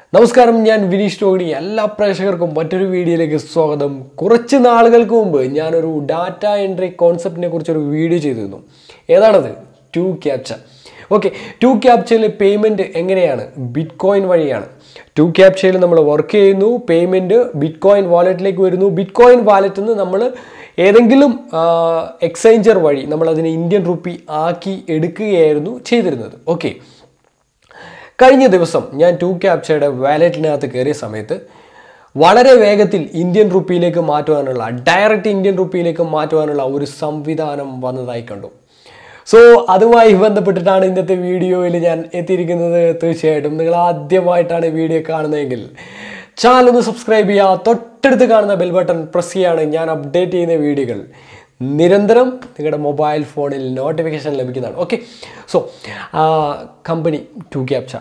നമസ്കാരം ഞാൻ വിനീഷ് ടോഗിനി എല്ലാ പ്രേക്ഷകർക്കും മറ്റൊരു വീഡിയോയിലേക്ക് സ്വാഗതം കുറച്ച് നാളുകൾക്ക് മുമ്പ് ഞാനൊരു ഡാറ്റ എൻട്രി കോൺസെപ്റ്റിനെ കുറിച്ചൊരു വീഡിയോ ചെയ്തിരുന്നു ഏതാണത് ടു ക്യാപ്ച ഓക്കെ ടു ക്യാപ്ചയിൽ പേയ്മെൻറ്റ് എങ്ങനെയാണ് ബിറ്റ് കോയിൻ വഴിയാണ് ടു ക്യാപ്ചയിൽ നമ്മൾ വർക്ക് ചെയ്യുന്നു പേയ്മെൻറ്റ് ബിറ്റ് കോയിൻ വാലറ്റിലേക്ക് വരുന്നു ബിറ്റ് കോയിൻ വാലറ്റിൽ നിന്ന് നമ്മൾ ഏതെങ്കിലും എക്സ്ചേഞ്ചർ വഴി നമ്മൾ അതിനെ ഇന്ത്യൻ റുപ്പി ആക്കി എടുക്കുകയായിരുന്നു ചെയ്തിരുന്നത് ഓക്കെ കഴിഞ്ഞ ദിവസം ഞാൻ ടു ക്യാപ്ചയുടെ വാലറ്റിനകത്ത് കയറിയ സമയത്ത് വളരെ വേഗത്തിൽ ഇന്ത്യൻ റുപ്പിയിലേക്ക് മാറ്റുവാനുള്ള ഡയറക്റ്റ് ഇന്ത്യൻ റുപ്പിയിലേക്ക് മാറ്റുവാനുള്ള ഒരു സംവിധാനം വന്നതായി കണ്ടു സോ അതുമായി ബന്ധപ്പെട്ടിട്ടാണ് ഇന്നത്തെ വീഡിയോയിൽ ഞാൻ എത്തിയിരിക്കുന്നത് തീർച്ചയായിട്ടും നിങ്ങൾ ആദ്യമായിട്ടാണ് വീഡിയോ കാണുന്നതെങ്കിൽ ചാനൽ ഒന്ന് സബ്സ്ക്രൈബ് ചെയ്യുക തൊട്ടടുത്ത് കാണുന്ന ബെൽ ബട്ടൺ പ്രസ് ചെയ്യാണ് ഞാൻ അപ്ഡേറ്റ് ചെയ്യുന്ന വീഡിയോകൾ നിരന്തരം നിങ്ങളുടെ മൊബൈൽ ഫോണിൽ നോട്ടിഫിക്കേഷൻ ലഭിക്കുന്നതാണ് okay so company two captcha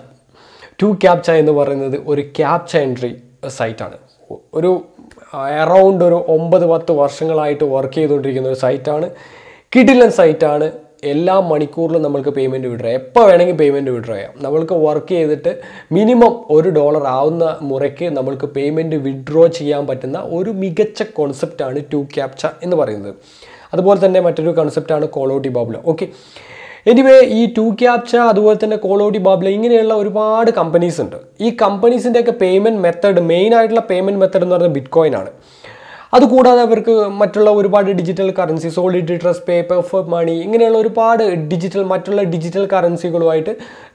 two captcha എന്ന് പറയുന്നത് ഒരു ക്യാപ്ച എൻട്രി സൈറ്റാണ് ഒരു അറൗണ്ട് ഒരു ഒമ്പത് പത്ത് വർഷങ്ങളായിട്ട് വർക്ക് ചെയ്തുകൊണ്ടിരിക്കുന്ന ഒരു സൈറ്റാണ് കിഡിലൻ സൈറ്റാണ് എല്ലാ മണിക്കൂറിലും നമ്മൾക്ക് പേയ്മെൻറ്റ് വിഡ്രോ ചെയ്യാം എപ്പോൾ വേണമെങ്കിൽ പേയ്മെൻറ്റ് വിഡ്രോ ചെയ്യാം നമ്മൾക്ക് വർക്ക് ചെയ്തിട്ട് മിനിമം ഒരു ഡോളർ ആവുന്ന മുറയ്ക്ക് നമ്മൾക്ക് പേയ്മെൻറ്റ് വിഡ്രോ ചെയ്യാൻ പറ്റുന്ന ഒരു മികച്ച കോൺസെപ്റ്റാണ് ടു ക്യാപ്ച എന്ന് പറയുന്നത് അതുപോലെ തന്നെ മറ്റൊരു കോൺസെപ്റ്റാണ് കോളോട്ടി ബാബുല ഓക്കെ എനിവേ ഈ ടു ക്യാപ്ച അതുപോലെ തന്നെ കോളോട്ടി ബാബ്ല ഇങ്ങനെയുള്ള ഒരുപാട് കമ്പനീസ് ഉണ്ട് ഈ കമ്പനീസിൻ്റെയൊക്കെ പേയ്മെൻറ്റ് മെത്തേഡ് മെയിൻ ആയിട്ടുള്ള പേയ്മെൻറ്റ് മെത്തേഡ് എന്ന് പറയുന്നത് ബിറ്റ് കോയിൻ ആണ് അതുകൂടാതെ അവർക്ക് മറ്റുള്ള ഒരുപാട് digital currency solid trust paper for money ഇങ്ങനെയുള്ള ഒരുപാട് ഡിജിറ്റൽ മറ്റുള്ള ഡിജിറ്റൽ കറൻസികളുമായിട്ട്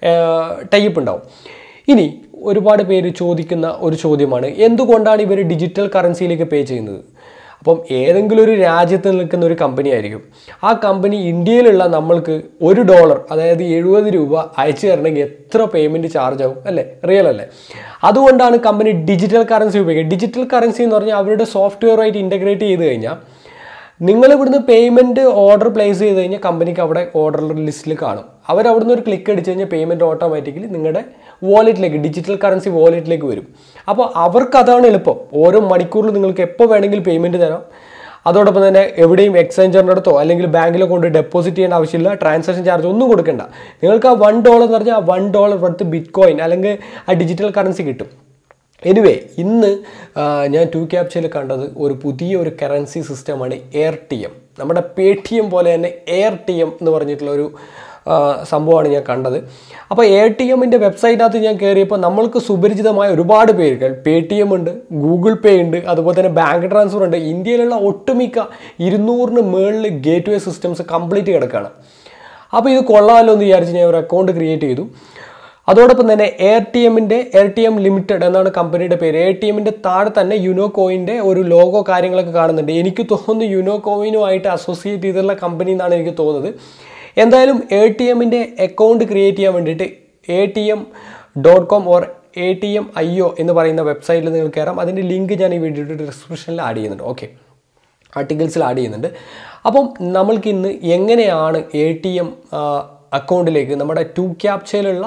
ടൈപ്പ് ഉണ്ടാവും ഇനി ഒരുപാട് പേര് ചോദിക്കുന്ന ഒരു ചോദ്യമാണ് എന്തുകൊണ്ടാണ് ഇവർ ഡിജിറ്റൽ കറൻസിയിലേക്ക് പേ ചെയ്യുന്നത് അപ്പം ഏതെങ്കിലും ഒരു രാജ്യത്ത് നിൽക്കുന്ന ഒരു കമ്പനി ആയിരിക്കും ആ കമ്പനി ഇന്ത്യയിലുള്ള നമ്മൾക്ക് ഒരു ഡോളർ അതായത് എഴുപത് രൂപ അയച്ചു തരണമെങ്കിൽ എത്ര പേയ്മെൻറ്റ് ചാർജ് ആവും അല്ലേ റിയൽ അല്ലേ അതുകൊണ്ടാണ് കമ്പനി ഡിജിറ്റൽ കറൻസി ഉപയോഗിക്കുക ഡിജിറ്റൽ കറൻസി എന്ന് പറഞ്ഞാൽ അവരുടെ സോഫ്റ്റ്വെയറുമായിട്ട് ഇൻ്റഗ്രേറ്റ് ചെയ്ത് കഴിഞ്ഞാൽ നിങ്ങൾ ഇവിടുന്ന് പേയ്മെൻറ്റ് ഓർഡർ പ്ലേസ് ചെയ്ത് കഴിഞ്ഞാൽ കമ്പനിക്ക് അവിടെ ഓർഡർ ലിസ്റ്റിൽ കാണും അവർ അവിടുന്ന് ഒരു ക്ലിക്ക് അടിച്ച് കഴിഞ്ഞാൽ പേയ്മെൻറ്റ് ഓട്ടോമാറ്റിക്കലി നിങ്ങളുടെ വാലറ്റിലേക്ക് ഡിജിറ്റൽ കറൻസി വാലറ്റിലേക്ക് വരും അപ്പോൾ അവർക്ക് അതാണ് എളുപ്പം ഓരോ മണിക്കൂറിൽ നിങ്ങൾക്ക് എപ്പോൾ വേണമെങ്കിലും പേയ്മെൻറ്റ് തരാം അതോടൊപ്പം തന്നെ എവിടെയും എക്സ്ചേഞ്ചറിൻ്റെ അടുത്തോ അല്ലെങ്കിൽ ബാങ്കിലോ കൊണ്ട് ഡെപ്പോസിറ്റ് ചെയ്യേണ്ട ആവശ്യമില്ല ട്രാൻസാക്ഷൻ ചാർജ് ഒന്നും കൊടുക്കേണ്ട നിങ്ങൾക്ക് ആ വൺ ഡോളർ എന്ന് പറഞ്ഞാൽ ആ one dollar worth bitcoin അല്ലെങ്കിൽ ആ ഡിജിറ്റൽ കറൻസി കിട്ടും എനിവേ ഇന്ന് ഞാൻ ടു ക്യാപ്ചയിൽ കണ്ടത് ഒരു പുതിയ ഒരു കറൻസി സിസ്റ്റമാണ് എയർ ടി എം നമ്മുടെ പേ ടി എം പോലെ തന്നെ എയർ ടി എം എന്ന് പറഞ്ഞിട്ടുള്ള ഒരു സംഭവമാണ് ഞാൻ കണ്ടത് അപ്പോൾ എ ടി എമ്മിൻ്റെ വെബ്സൈറ്റിനകത്ത് ഞാൻ കയറിയപ്പോൾ നമ്മൾക്ക് സുപരിചിതമായ ഒരുപാട് പേരുകൾ പേ ടി എം ഉണ്ട് ഗൂഗിൾ പേ ഉണ്ട് അതുപോലെ തന്നെ ബാങ്ക് ട്രാൻസ്ഫർ ഉണ്ട് ഇന്ത്യയിലുള്ള ഒട്ടുമിക്ക ഇരുന്നൂറിന് മുകളിൽ ഗേറ്റ് വേ സിസ്റ്റംസ് കംപ്ലീറ്റ് കിടക്കുകയാണ് അപ്പോൾ ഇത് കൊള്ളാമല്ലോ എന്ന് വിചാരിച്ച് ഞാൻ ഒരു അക്കൗണ്ട് ക്രിയേറ്റ് ചെയ്തു അതോടൊപ്പം തന്നെ എയർ ടി എമ്മിൻ്റെ എയർ ടി എം ലിമിറ്റഡ് എന്നാണ് കമ്പനിയുടെ പേര് എയർ ടി എമ്മിൻ്റെ താഴെ തന്നെ യുനോ കോയിൻ്റെ ഒരു ലോഗോ കാര്യങ്ങളൊക്കെ കാണുന്നുണ്ട് എനിക്ക് തോന്നുന്നു യുനോ കോയിനുമായിട്ട് അസോസിയേറ്റ് ചെയ്തിട്ടുള്ള കമ്പനി എന്നാണ് എനിക്ക് തോന്നുന്നത് എന്തായാലും എ ടി എമ്മിൻ്റെ അക്കൗണ്ട് ക്രിയേറ്റ് ചെയ്യാൻ വേണ്ടിയിട്ട് A T M dot com or A T M I O എന്ന് പറയുന്ന വെബ്സൈറ്റിൽ നിങ്ങൾ കയറാം അതിൻ്റെ ലിങ്ക് ഞാൻ ഈ വീഡിയോയുടെ ഡിസ്ക്രിപ്ഷനിൽ ആഡ് ചെയ്യുന്നുണ്ട് ഓക്കെ ആർട്ടിക്കിൾസിൽ ആഡ് ചെയ്യുന്നുണ്ട് അപ്പം നമ്മൾക്ക് ഇന്ന് എങ്ങനെയാണ് എ ടി എം അക്കൗണ്ടിലേക്ക് നമ്മുടെ ടു ക്യാപ്ചയിലുള്ള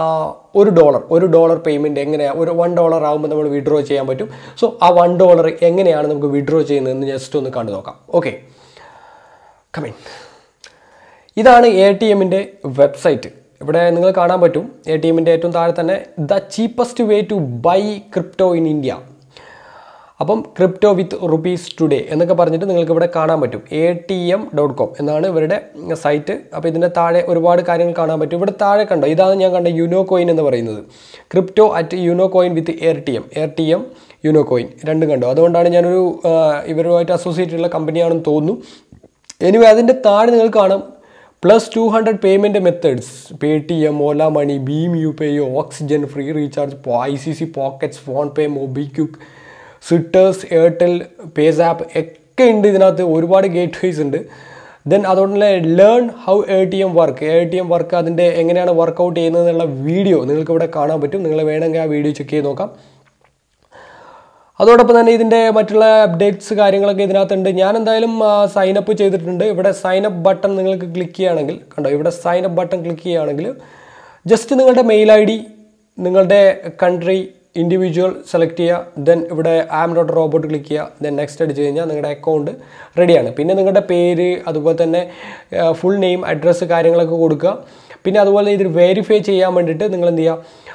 ഒരു ഡോളർ ഒരു ഡോളർ പേയ്മെൻറ്റ് എങ്ങനെയാണ് ഒരു വൺ ഡോളർ ആകുമ്പോൾ നമ്മൾ വിഡ്രോ ചെയ്യാൻ പറ്റും സോ ആ വൺ ഡോളർ എങ്ങനെയാണ് നമുക്ക് വിഡ്രോ ചെയ്യുന്നതെന്ന് ജസ്റ്റ് ഒന്ന് കണ്ടു നോക്കാം ഓക്കെ കമിൻ ഇതാണ് എ ടി എമ്മിൻ്റെ വെബ്സൈറ്റ് ഇവിടെ നിങ്ങൾ കാണാൻ പറ്റും എ ടി എമ്മിൻ്റെ ഏറ്റവും താഴെ തന്നെ the cheapest way to buy crypto in India അപ്പം ക്രിപ്റ്റോ വിത്ത് റുപ്പീസ് ടുഡേ എന്നൊക്കെ പറഞ്ഞിട്ട് നിങ്ങൾക്ക് ഇവിടെ കാണാൻ പറ്റും A T M dot com എന്നാണ് ഇവരുടെ സൈറ്റ് അപ്പോൾ ഇതിൻ്റെ താഴെ ഒരുപാട് കാര്യങ്ങൾ കാണാൻ പറ്റും ഇവിടെ താഴെ കണ്ടോ ഇതാണ് ഞാൻ കണ്ട യുനോ കോയിൻ എന്ന് പറയുന്നത് crypto at Unocoin with air T M air T M Unocoin രണ്ടും കണ്ടോ അതുകൊണ്ടാണ് ഞാനൊരു ഇവരുമായിട്ട് അസോസിയേറ്റ് ഉള്ള കമ്പനിയാണെന്ന് തോന്നുന്നു എനിവേ അതിൻ്റെ താഴെ നിങ്ങൾക്ക് കാണാം plus two hundred payment methods Paytm Ola money ഭീം U pay Oxigen free recharge I C C pockets PhonePe MobiKwik സിറ്റേഴ്സ് എയർടെൽ പേസ് ആപ്പ് ഒക്കെ ഉണ്ട് ഇതിനകത്ത് ഒരുപാട് ഗേറ്റ് വേസ് ഉണ്ട് ദെൻ അതുകൊണ്ട് തന്നെ learn how A T M work A T M work അതിൻ്റെ എങ്ങനെയാണ് വർക്കൗട്ട് ചെയ്യുന്നത് എന്നുള്ള വീഡിയോ നിങ്ങൾക്ക് ഇവിടെ കാണാൻ പറ്റും നിങ്ങൾ വേണമെങ്കിൽ ആ വീഡിയോ ചെക്ക് ചെയ്ത് നോക്കാം അതോടൊപ്പം തന്നെ ഇതിൻ്റെ മറ്റുള്ള അപ്ഡേറ്റ്സ് കാര്യങ്ങളൊക്കെ ഇതിനകത്തുണ്ട് ഞാൻ എന്തായാലും സൈൻ അപ്പ് ചെയ്തിട്ടുണ്ട് ഇവിടെ സൈൻ അപ്പ് ബട്ടൺ നിങ്ങൾക്ക് ക്ലിക്ക് ചെയ്യുകയാണെങ്കിൽ കണ്ടോ ഇവിടെ സൈൻ അപ്പ് ബട്ടൺ ക്ലിക്ക് ചെയ്യുകയാണെങ്കിൽ ജസ്റ്റ് നിങ്ങളുടെ മെയിൽ ഐ ഡി നിങ്ങളുടെ കൺട്രി ഇൻഡിവിജ്വൽ സെലക്ട് ചെയ്യുക ദെൻ ഇവിടെ ആം ഡോട്ട് റോബോട്ട് ക്ലിക്ക് ചെയ്യുക ദെൻ നെക്സ്റ്റ് അടിച്ച് കഴിഞ്ഞാൽ നിങ്ങളുടെ അക്കൗണ്ട് റെഡിയാണ് പിന്നെ നിങ്ങളുടെ പേര് അതുപോലെ തന്നെ ഫുൾ നെയിം അഡ്രസ്സ് കാര്യങ്ങളൊക്കെ കൊടുക്കുക പിന്നെ അതുപോലെ ഇത് വെരിഫൈ ചെയ്യാൻ വേണ്ടിയിട്ട് നിങ്ങൾ എന്ത് ചെയ്യുക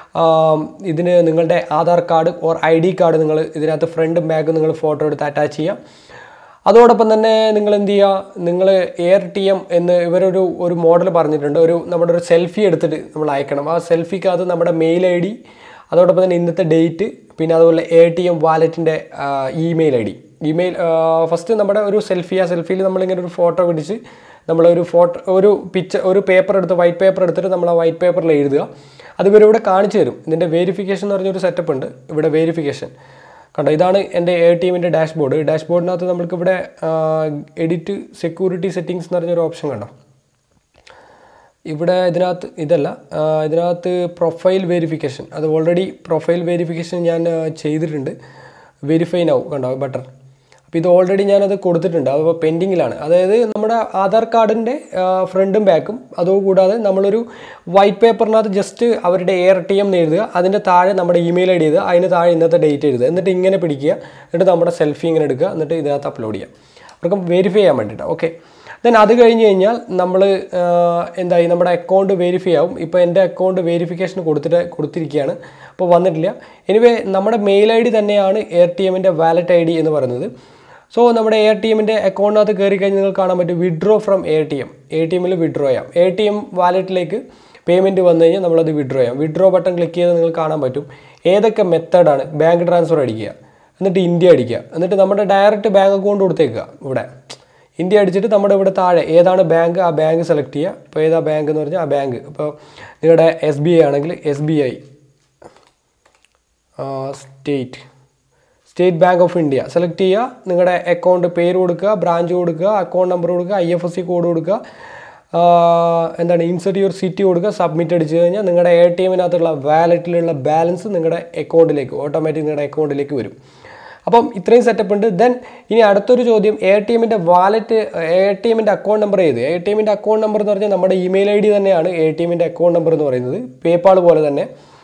ആം, ഇതിന് നിങ്ങളുടെ Aadhaar card or I D card നിങ്ങൾ ഇതിനകത്ത് ഫ്രണ്ടും ബാക്കും നിങ്ങൾ ഫോട്ടോ എടുത്ത് അറ്റാച്ച് ചെയ്യാം അതോടൊപ്പം തന്നെ നിങ്ങൾ എന്ത് ചെയ്യുക നിങ്ങൾ എയർ ടി എം എന്ന് ഇവരൊരു ഒരു മോഡൽ പറഞ്ഞിട്ടുണ്ട് ഒരു നമ്മുടെ ഒരു സെൽഫി എടുത്തിട്ട് നമ്മൾ അയക്കണം ആ സെൽഫിക്കകത്ത് നമ്മുടെ മെയിൽ ഐ ഡി അതോടൊപ്പം തന്നെ ഇന്നത്തെ ഡേറ്റ് പിന്നെ അതുപോലെ എ ടി എം വാലറ്റിൻ്റെ email I D email first നമ്മുടെ ഒരു സെൽഫി ആ സെൽഫിയിൽ നമ്മളിങ്ങനെ ഒരു ഫോട്ടോ പിടിച്ച് നമ്മളൊരു ഫോട്ടോ ഒരു പിക്ചർ ഒരു പേപ്പർ എടുത്ത് വൈറ്റ് പേപ്പർ എടുത്തിട്ട് നമ്മൾ ആ വൈറ്റ് പേപ്പറിൽ എഴുതുക അത് ഇവർ ഇവിടെ കാണിച്ചു തരും ഇതിൻ്റെ വേരിഫിക്കേഷൻ എന്ന് പറഞ്ഞൊരു സെറ്റപ്പ് ഉണ്ട് ഇവിടെ വേരിഫിക്കേഷൻ കണ്ടോ ഇതാണ് എൻ്റെ എ ടി എമ്മിൻ്റെ ഡാഷ്ബോർഡ് ഡാഷ്ബോർഡിനകത്ത് നമ്മൾക്ക് ഇവിടെ എഡിറ്റ് സെക്യൂരിറ്റി സെറ്റിങ്സ് എന്ന് പറഞ്ഞൊരു ഓപ്ഷൻ കണ്ടോ ഇവിടെ ഇതിനകത്ത് ഇതല്ല ആ, ഇതിനകത്ത് പ്രൊഫൈൽ വെരിഫിക്കേഷൻ അത് ഓൾറെഡി പ്രൊഫൈൽ വെരിഫിക്കേഷൻ ഞാൻ ആ, ചെയ്തിട്ടുണ്ട് വെരിഫൈ നൗ കണ്ടോ ബട്ടൺ അപ്പോൾ ഇത് ഓൾറെഡി ഞാനത് കൊടുത്തിട്ടുണ്ട് അപ്പോൾ പെൻഡിങ്ങിലാണ് അതായത് നമ്മുടെ ആധാർ കാർഡിൻ്റെ ഫ്രണ്ടും ബാക്കും അതുകൂടാതെ നമ്മളൊരു വൈറ്റ് പേപ്പറിനകത്ത് ജസ്റ്റ് അവരുടെ എയർ ടി എം എഴുതുക അതിൻ്റെ താഴെ നമ്മുടെ ഇമെയിൽ ഐ ഡി എഴുതുക അതിന് താഴെ ഇന്നത്തെ ഡേറ്റ് എഴുതുക എന്നിട്ട് ഇങ്ങനെ പിടിക്കുക എന്നിട്ട് നമ്മുടെ സെൽഫി ഇങ്ങനെ എടുക്കുക എന്നിട്ട് ഇതിനകത്ത് അപ്ലോഡ് ചെയ്യാം അവർക്ക് വെരിഫൈ ചെയ്യാൻ വേണ്ടിയിട്ട് ഓക്കെ ദെൻ അത് കഴിഞ്ഞ് കഴിഞ്ഞാൽ നമ്മൾ എന്തായി നമ്മുടെ അക്കൗണ്ട് വെരിഫൈ ആവും ഇപ്പോൾ എൻ്റെ അക്കൗണ്ട് വെരിഫിക്കേഷൻ കൊടുത്തിട്ട് കൊടുത്തിരിക്കുകയാണ് അപ്പോൾ വന്നിട്ടില്ല എനിവേ നമ്മുടെ മെയിൽ ഐ ഡി തന്നെയാണ് എയർ ടി എമ്മിൻ്റെ വാലറ്റ് ഐ ഡി എന്ന് പറയുന്നത് സോ നമ്മുടെ എയർ ടി എമ്മിൻ്റെ അക്കൗണ്ടിനകത്ത് കയറി കഴിഞ്ഞാൽ നിങ്ങൾക്ക് കാണാൻ പറ്റും withdraw from A T M A T എമ്മിൽ വിഡ്രോ ചെയ്യാം എ ടി എം വാലറ്റിലേക്ക് പേയ്മെൻറ്റ് വന്നു കഴിഞ്ഞാൽ നമ്മളത് വിഡ്രോ ചെയ്യാം വിഡ്രോ ബട്ടൺ ക്ലിക്ക് ചെയ്ത് നിങ്ങൾക്ക് കാണാൻ പറ്റും ഏതൊക്കെ മെത്തേഡാണ് ബാങ്ക് ട്രാൻസ്ഫർ അടിക്കുക എന്നിട്ട് ഇന്ത്യ അടിക്കുക എന്നിട്ട് നമ്മുടെ ഡയറക്റ്റ് ബാങ്ക് അക്കൗണ്ട് കൊടുത്തേക്കുക ഇവിടെ ഇന്ത്യ അടിച്ചിട്ട് നമ്മുടെ ഇവിടെ താഴെ ഏതാണ് ബാങ്ക് ആ ബാങ്ക് സെലക്ട് ചെയ്യുക ഇപ്പോൾ ഏതാ ബാങ്ക് എന്ന് പറഞ്ഞാൽ ആ ബാങ്ക് ഇപ്പോൾ നിങ്ങളുടെ എസ് ബി ഐ ആണെങ്കിൽ S B I State State Bank of India select ചെയ്യുക നിങ്ങളുടെ അക്കൗണ്ട് പേര് കൊടുക്കുക ബ്രാഞ്ച് കൊടുക്കുക അക്കൗണ്ട് നമ്പർ കൊടുക്കുക I F S C code കൊടുക്കുക ആ, എന്താണ് ഇൻസെർട്ട് യുവർ സിറ്റി കൊടുക്കുക സബ്മിറ്റ് അടിച്ചു കഴിഞ്ഞാൽ നിങ്ങളുടെ എ ടി എമ്മിനകത്തുള്ള വാലറ്റിലുള്ള ബാലൻസ് നിങ്ങളുടെ അക്കൗണ്ടിലേക്ക് ഓട്ടോമാറ്റിക് നിങ്ങളുടെ അക്കൗണ്ടിലേക്ക് വരും അപ്പം ഇത്രയും സെറ്റപ്പ് ഉണ്ട് ദെൻ ഇനി അടുത്തൊരു ചോദ്യം എ ടി എമ്മിൻ്റെ വാലറ്റ് എ ടി എമ്മിൻ്റെ അക്കൗണ്ട് നമ്പർ ഏത് എ ടി എമ്മിൻ്റെ അക്കൗണ്ട് നമ്പർ എന്ന് പറഞ്ഞാൽ നമ്മുടെ ഇമെയിൽ ഐ ഡി തന്നെയാണ് എ ടി എമ്മിൻ്റെ അക്കൗണ്ട് നമ്പർ എന്ന് പറയുന്നത് പേപ്പാൾ പോലെ തന്നെ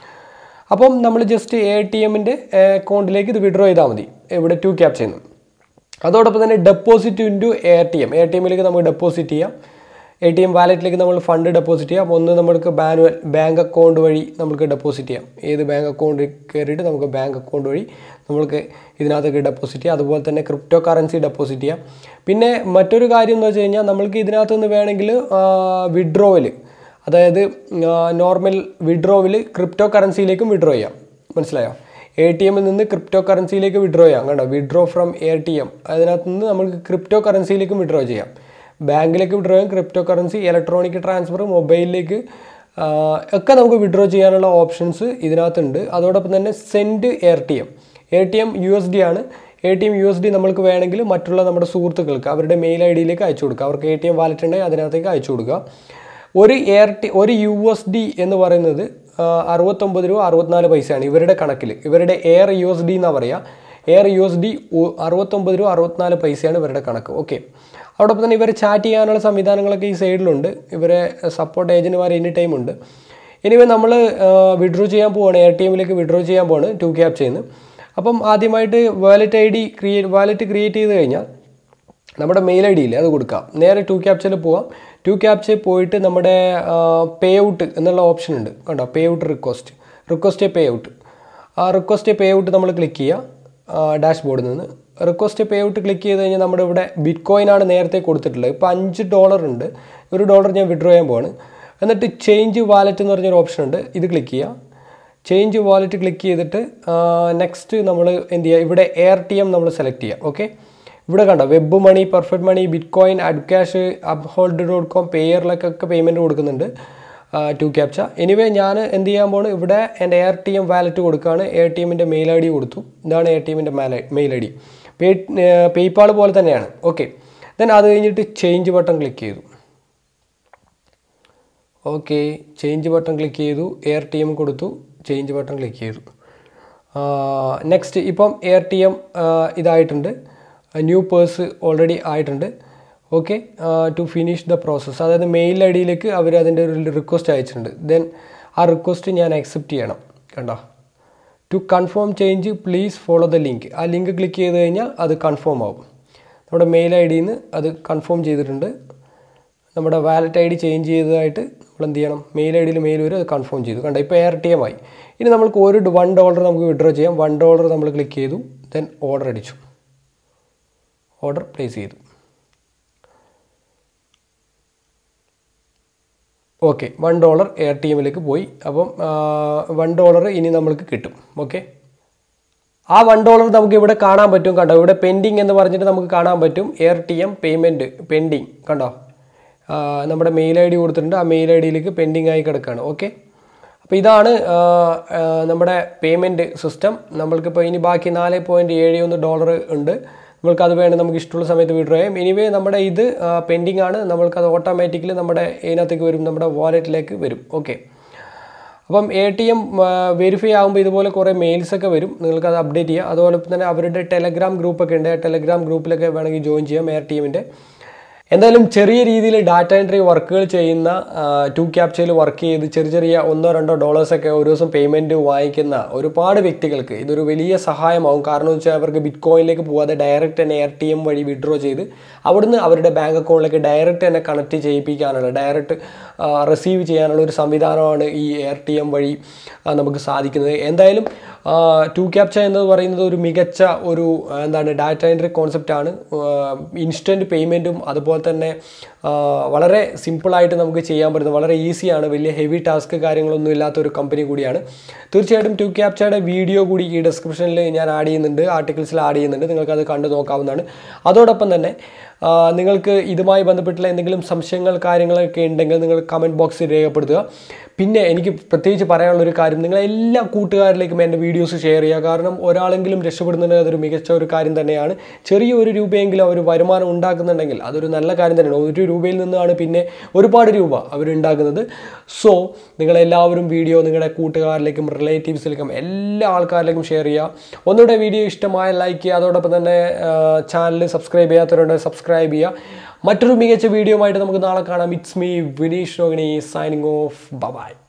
അപ്പം നമ്മൾ ജസ്റ്റ് എ ടി എമ്മിൻ്റെ അക്കൗണ്ടിലേക്ക് ഇത് വിഡ്രോ ചെയ്താൽ മതി ഇവിടെ ടു ക്യാപ് ചെയ്യുന്നു അതോടൊപ്പം തന്നെ deposit into A T M A T എമ്മിലേക്ക് നമുക്ക് ഡെപ്പോസിറ്റ് ചെയ്യാം എ ടി എം വാലറ്റിലേക്ക് നമ്മൾ ഫണ്ട് ഡെപ്പോസിറ്റ് ചെയ്യാം ഒന്ന് നമുക്ക് ബാനുവൽ ബാങ്ക് അക്കൗണ്ട് വഴി നമുക്ക് ഡെപ്പോസിറ്റ് ചെയ്യാം ഏത് ബാങ്ക് അക്കൗണ്ട് കയറിയിട്ട് നമുക്ക് ബാങ്ക് അക്കൗണ്ട് വഴി നമുക്ക് ഇതിനകത്തേക്ക് ഡെപ്പോസിറ്റ് ചെയ്യാം അതുപോലെ തന്നെ ക്രിപ്റ്റോ കറൻസി ഡെപ്പോസിറ്റ് ചെയ്യാം പിന്നെ മറ്റൊരു കാര്യം എന്ന് വെച്ച് കഴിഞ്ഞാൽ നമ്മൾക്ക് ഇതിനകത്ത് നിന്ന് വേണമെങ്കിൽ വിഡ്രോവൽ അതായത് നോർമൽ വിഡ്രോവിൽ ക്രിപ്റ്റോ കറൻസിയിലേക്കും വിഡ്രോ ചെയ്യാം മനസ്സിലായോ എ ടി എമ്മിൽ നിന്ന് ക്രിപ്റ്റോ കറൻസിയിലേക്ക് വിഡ്രോ ചെയ്യാം കണ്ടോ withdraw from A T M അതിനകത്ത് നിന്ന് നമുക്ക് ക്രിപ്റ്റോ കറൻസിയിലേക്കും വിഡ്രോ ചെയ്യാം ബാങ്കിലേക്ക് വിഡ്രോ ചെയ്യാം ക്രിപ്റ്റോ കറൻസി ഇലക്ട്രോണിക് ട്രാൻസ്ഫർ മൊബൈലിലേക്ക് ഒക്കെ നമുക്ക് വിഡ്രോ ചെയ്യാനുള്ള ഓപ്ഷൻസ് ഇതിനകത്തുണ്ട് അതോടൊപ്പം തന്നെ send air T M A T M U S D ആണ് A T M U S D നമ്മൾക്ക് വേണമെങ്കിൽ മറ്റുള്ള നമ്മുടെ സുഹൃത്തുക്കൾക്ക് അവരുടെ മെയിൽ ഐ ഡിയിലേക്ക് അയച്ചു കൊടുക്കുക അവർക്ക് എ ടി എം വാലറ്റ് ഉണ്ടെങ്കിൽ അതിനകത്തേക്ക് അയച്ചു കൊടുക്കുക ഒരു എയർ ടി ഒരു യു എസ് ഡി എന്ന് പറയുന്നത് ആ, അറുപത്തൊമ്പത് രൂപ അറുപത്തിനാല് പൈസയാണ് ഇവരുടെ കണക്കിൽ ഇവരുടെ എയർ യു എസ് ഡി എന്നാണ് പറയുക എയർ യു എസ് ഡി അറുപത്തൊമ്പത് രൂപ അറുപത്തിനാല് പൈസയാണ് ഇവരുടെ കണക്ക് ഓക്കെ അതോടൊപ്പം തന്നെ ഇവരെ ചാറ്റ് ചെയ്യാനുള്ള സംവിധാനങ്ങളൊക്കെ ഈ സൈഡിലുണ്ട് ഇവരെ സപ്പോർട്ട് ഏജൻറ്റുമാർ എനി ടൈം ഉണ്ട് എനിവേ നമ്മൾ വിഡ്രോ ചെയ്യാൻ പോവാണ് എ ടി എമ്മിലേക്ക് വിഡ്രോ ചെയ്യാൻ പോവാണ് ടു ക്യാപ് ചെയ്യുന്നത് അപ്പം ആദ്യമായിട്ട് wallet I D create wallet create ചെയ്ത് കഴിഞ്ഞാൽ നമ്മുടെ മെയിൽ ഐ ഡിയിൽ അത് കൊടുക്കാം നേരെ ടു ക്യാപ്ചയിൽ പോവാം ടു ക്യാപ്ചയിൽ പോയിട്ട് നമ്മുടെ പേ ഔട്ട് എന്നുള്ള ഓപ്ഷൻ ഉണ്ട് കണ്ടോ pay out request request pay out ആ റിക്വസ്റ്റ് പേ ഔട്ട് നമ്മൾ ക്ലിക്ക് ചെയ്യുക ഡാഷ്ബോർഡിൽ നിന്ന് റിക്വസ്റ്റ് പേ ഔട്ട് ക്ലിക്ക് ചെയ്ത് കഴിഞ്ഞാൽ നമ്മുടെ ഇവിടെ ബിറ്റ് കോയിൻ ആണ് നേരത്തെ കൊടുത്തിട്ടുള്ളത് ഇപ്പോൾ അഞ്ച് ഡോളർ ഉണ്ട് ഒരു ഡോളർ ഞാൻ വിഡ്രോ ചെയ്യാൻ പോവാണ് എന്നിട്ട് ചേഞ്ച് വാലറ്റ് എന്ന് പറഞ്ഞൊരു ഓപ്ഷൻ ഉണ്ട് ഇത് ക്ലിക്ക് ചെയ്യുക ചേഞ്ച് വാലറ്റ് ക്ലിക്ക് ചെയ്തിട്ട് നെക്സ്റ്റ് നമ്മൾ എന്ത് ചെയ്യുക ഇവിടെ എയർ ടി എം നമ്മൾ സെലക്ട് ചെയ്യുക ഓക്കെ ഇവിടെ കണ്ടോ WebMoney Perfect Money bitcoin AdvCash Uphold dot com പേയറിലൊക്കെ പേയ്മെൻറ്റ് കൊടുക്കുന്നുണ്ട് ടു ക്യാപ്ച എനിവേ ഞാൻ എന്ത് ചെയ്യാൻ പോണ് ഇവിടെ എൻ്റെ എയർ ടി എം വാലറ്റ് കൊടുക്കുകയാണ് എയർ ടി എമ്മിൻ്റെ മെയിൽ ഐ ഡി കൊടുത്തു ഇതാണ് എയർ ടി എമ്മിൻ്റെ mail I D pay PayPal പോലെ തന്നെയാണ് ഓക്കെ ദെൻ അത് കഴിഞ്ഞിട്ട് ചേഞ്ച് ബട്ടൺ ക്ലിക്ക് ചെയ്തു ഓക്കെ ചേഞ്ച് ബട്ടൺ ക്ലിക്ക് ചെയ്തു എയർ ടി എം കൊടുത്തു ചേഞ്ച് ബട്ടൺ ക്ലിക്ക് ചെയ്തു നെക്സ്റ്റ് ഇപ്പം എയർ ടി എം ഇതായിട്ടുണ്ട് ന്യൂ പേഴ്സ് ഓൾറെഡി ആയിട്ടുണ്ട് okay to finish the process അതായത് മെയിൽ ഐ ഡിയിലേക്ക് അവർ അതിൻ്റെ ഒരു റിക്വസ്റ്റ് അയച്ചിട്ടുണ്ട് ദെൻ ആ റിക്വസ്റ്റ് ഞാൻ അക്സെപ്റ്റ് ചെയ്യണം കണ്ടോ to confirm change please follow the link ആ ലിങ്ക് ക്ലിക്ക് ചെയ്ത് കഴിഞ്ഞാൽ അത് കൺഫേം ആവും നമ്മുടെ മെയിൽ ഐ ഡിയിൽ നിന്ന് അത് കൺഫേം ചെയ്തിട്ടുണ്ട് നമ്മുടെ വാലറ്റ് ഐ ഡി ചേഞ്ച് ചെയ്തതായിട്ട് നമ്മൾ എന്ത് ചെയ്യണം മെയിൽ ഐ ഡിയിൽ മെയിൽ വരും അത് കൺഫേം ചെയ്തു കണ്ട ഇപ്പോൾ എയർ ടി എം ആയി ഇനി നമ്മൾക്ക് ഒരു വൺ ഡോളർ നമുക്ക് വിഡ്രോ ചെയ്യാം വൺ ഡോളർ നമ്മൾ ക്ലിക്ക് ചെയ്തു ദെൻ ഓർഡർ അടിച്ചു ഓർഡർ പ്ലേസ് ചെയ്തു okay one dollar air T എമ്മിലേക്ക് പോയി അപ്പം വൺ ഡോളർ ഇനി നമ്മൾക്ക് കിട്ടും ഓക്കെ ആ വൺ ഡോളർ നമുക്ക് ഇവിടെ കാണാൻ പറ്റും കണ്ടോ ഇവിടെ പെൻഡിങ് എന്ന് പറഞ്ഞിട്ട് നമുക്ക് കാണാൻ പറ്റും air T M payment pending കണ്ടോ ആ, നമ്മുടെ മെയിൽ ഐ ഡി കൊടുത്തിട്ടുണ്ട് ആ മെയിൽ ഐ ഡിയിലേക്ക് പെൻഡിങ് ആയി കിടക്കുകയാണ് ഓക്കെ അപ്പോൾ ഇതാണ് ആ, ആ, നമ്മുടെ പേയ്മെൻറ്റ് സിസ്റ്റം നമ്മൾക്കിപ്പോൾ ഇനി ബാക്കി നാല് പോയിൻറ്റ് ഏഴ് ഒന്ന് ഡോളർ ഉണ്ട് നമ്മൾക്ക് അത് വേണം നമുക്ക് ഇഷ്ടമുള്ള സമയത്ത് വിഡ്രോ ചെയ്യാം എനിവേ നമ്മുടെ ഇത് പെൻഡിങ് ആണ് നമ്മൾക്കത് ഓട്ടോമാറ്റിക്കലി നമ്മുടെ ഇതിനകത്തേക്ക് വരും നമ്മുടെ വാലറ്റിലേക്ക് വരും ഓക്കെ അപ്പം എ ടി എം വെരിഫൈ ആകുമ്പോൾ ഇതുപോലെ കുറേ മെയിൽസ് ഒക്കെ വരും നിങ്ങൾക്ക് അത് അപ്ഡേറ്റ് ചെയ്യാം അതുപോലെ തന്നെ അവരുടെ ടെലഗ്രാം ഗ്രൂപ്പൊക്കെ ഉണ്ട് ആ ടെലഗ്രാം ഗ്രൂപ്പിലൊക്കെ വേണമെങ്കിൽ ജോയിൻ ചെയ്യാം എയർ ടി എമ്മിൻ്റെ എന്തായാലും ചെറിയ രീതിയിൽ ഡാറ്റ എൻട്രി വർക്കുകൾ ചെയ്യുന്ന ടു ക്യാപ്ചയിൽ വർക്ക് ചെയ്ത് ചെറിയ ചെറിയ ഒന്നോ രണ്ടോ ഡോളേഴ്സൊക്കെ ഒരു ദിവസം പേയ്മെൻറ്റ് വാങ്ങിക്കുന്ന ഒരുപാട് വ്യക്തികൾക്ക് ഇതൊരു വലിയ സഹായമാവും കാരണം എന്ന് വെച്ചാൽ അവർക്ക് ബിറ്റ് കോയിനിലേക്ക് പോകാതെ ഡയറക്റ്റ് തന്നെ എയർ ടി എം വഴി വിഡ്രോ ചെയ്ത് അവിടുന്ന് അവരുടെ ബാങ്ക് അക്കൗണ്ടിലേക്ക് ഡയറക്റ്റ് തന്നെ കണക്ട് ചെയ്യിപ്പിക്കാനുള്ള ഡയറക്റ്റ് റിസീവ് ചെയ്യാനുള്ള ഒരു സംവിധാനമാണ് ഈ എയർ ടി എം വഴി ആ, നമുക്ക് സാധിക്കുന്നത് എന്തായാലും ടു ക്യാപ്ച എന്ന് പറയുന്നത് ഒരു മികച്ച ഒരു ആ, എന്താണ് ഡാറ്റ എൻട്രി കോൺസെപ്റ്റാണ് ഇൻസ്റ്റൻറ്റ് പേയ്മെൻറ്റും അതുപോലെ തന്നെ ആ, വളരെ സിമ്പിളായിട്ട് നമുക്ക് ചെയ്യാൻ പറ്റുന്ന വളരെ ഈസിയാണ് വലിയ ഹെവി ടാസ്ക് കാര്യങ്ങളൊന്നും ഇല്ലാത്ത ഒരു കമ്പനി കൂടിയാണ് തീർച്ചയായിട്ടും ടു ക്യാപ്ചയുടെ വീഡിയോ കൂടി ഈ ഡിസ്ക്രിപ്ഷനിൽ ഞാൻ ആഡ് ചെയ്യുന്നുണ്ട് ആർട്ടിക്കിൾസിൽ ആഡ് ചെയ്യുന്നുണ്ട് നിങ്ങൾക്കത് കണ്ടു നോക്കാവുന്നതാണ് അതോടൊപ്പം തന്നെ ആ, നിങ്ങൾക്ക് ഇതുമായി ബന്ധപ്പെട്ടുള്ള എന്തെങ്കിലും സംശയങ്ങൾ കാര്യങ്ങളൊക്കെ ഉണ്ടെങ്കിൽ നിങ്ങൾ കമൻറ്റ് ബോക്സിൽ രേഖപ്പെടുത്തുക പിന്നെ എനിക്ക് പ്രത്യേകിച്ച് പറയാനുള്ള ഒരു കാര്യം നിങ്ങൾ എല്ലാ കൂട്ടുകാരിലേക്കും എൻ്റെ വീഡിയോസ് ഷെയർ ചെയ്യുക കാരണം ഒരാളെങ്കിലും രക്ഷപ്പെടുന്നുണ്ടെങ്കിൽ അതൊരു മികച്ച ഒരു കാര്യം തന്നെയാണ് ചെറിയ ഒരു രൂപയെങ്കിലും അവർ വരുമാനം ഉണ്ടാക്കുന്നുണ്ടെങ്കിൽ അതൊരു നല്ല കാര്യം തന്നെയാണ് ഒരു രൂപയിൽ നിന്നാണ് പിന്നെ ഒരുപാട് രൂപ അവരുണ്ടാക്കുന്നത് സോ നിങ്ങളെല്ലാവരും വീഡിയോ നിങ്ങളുടെ കൂട്ടുകാരിലേക്കും റിലേറ്റീവ്സിലേക്കും എല്ലാ ആൾക്കാരിലേക്കും ഷെയർ ചെയ്യുക ഒന്നുകൂടെ വീഡിയോ ഇഷ്ടമായ ലൈക്ക് ചെയ്യുക അതോടൊപ്പം തന്നെ ചാനൽ സബ്സ്ക്രൈബ് ചെയ്യാത്തവരുണ്ട് സബ്സ്ക്രൈബ് ചെയ്യുക മറ്റൊരു മികച്ച വീഡിയോ ആയിട്ട് നമുക്ക് നാളെ കാണാം it's me Vineesh Rohini signing off by